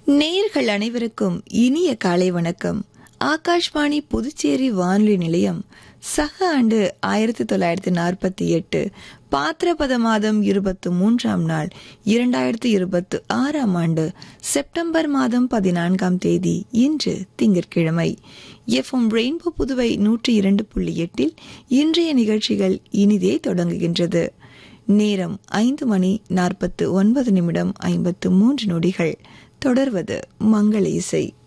நேயர்கள் அனைவருக்கும் இனிய காலை வணக்கம் ஆகாஷ்வாணி புதுச்சேரி வானொலி நிலையம் சக ஆண்டு ஆயிரத்தி தொள்ளாயிரத்தி நாற்பத்தி எட்டு பாத்திரபத மாதம் இருபத்தி மூன்றாம் நாள் இரண்டாயிரத்தி இருபத்தி ஆறாம் ஆண்டு செப்டம்பர் மாதம் பதினான்காம் தேதி இன்று திங்கட்கிழமை எஃப்எம் ரெயின்போ புதுவை நூற்றி இரண்டு புள்ளி எட்டில் இன்றைய நிகழ்ச்சிகள் இனிதே தொடங்குகின்றது நேரம் ஐந்து மணி நாற்பத்து ஒன்பது நிமிடம் ஐம்பத்து மூன்று நொடிகள் தொடர்வது மங்கள இசை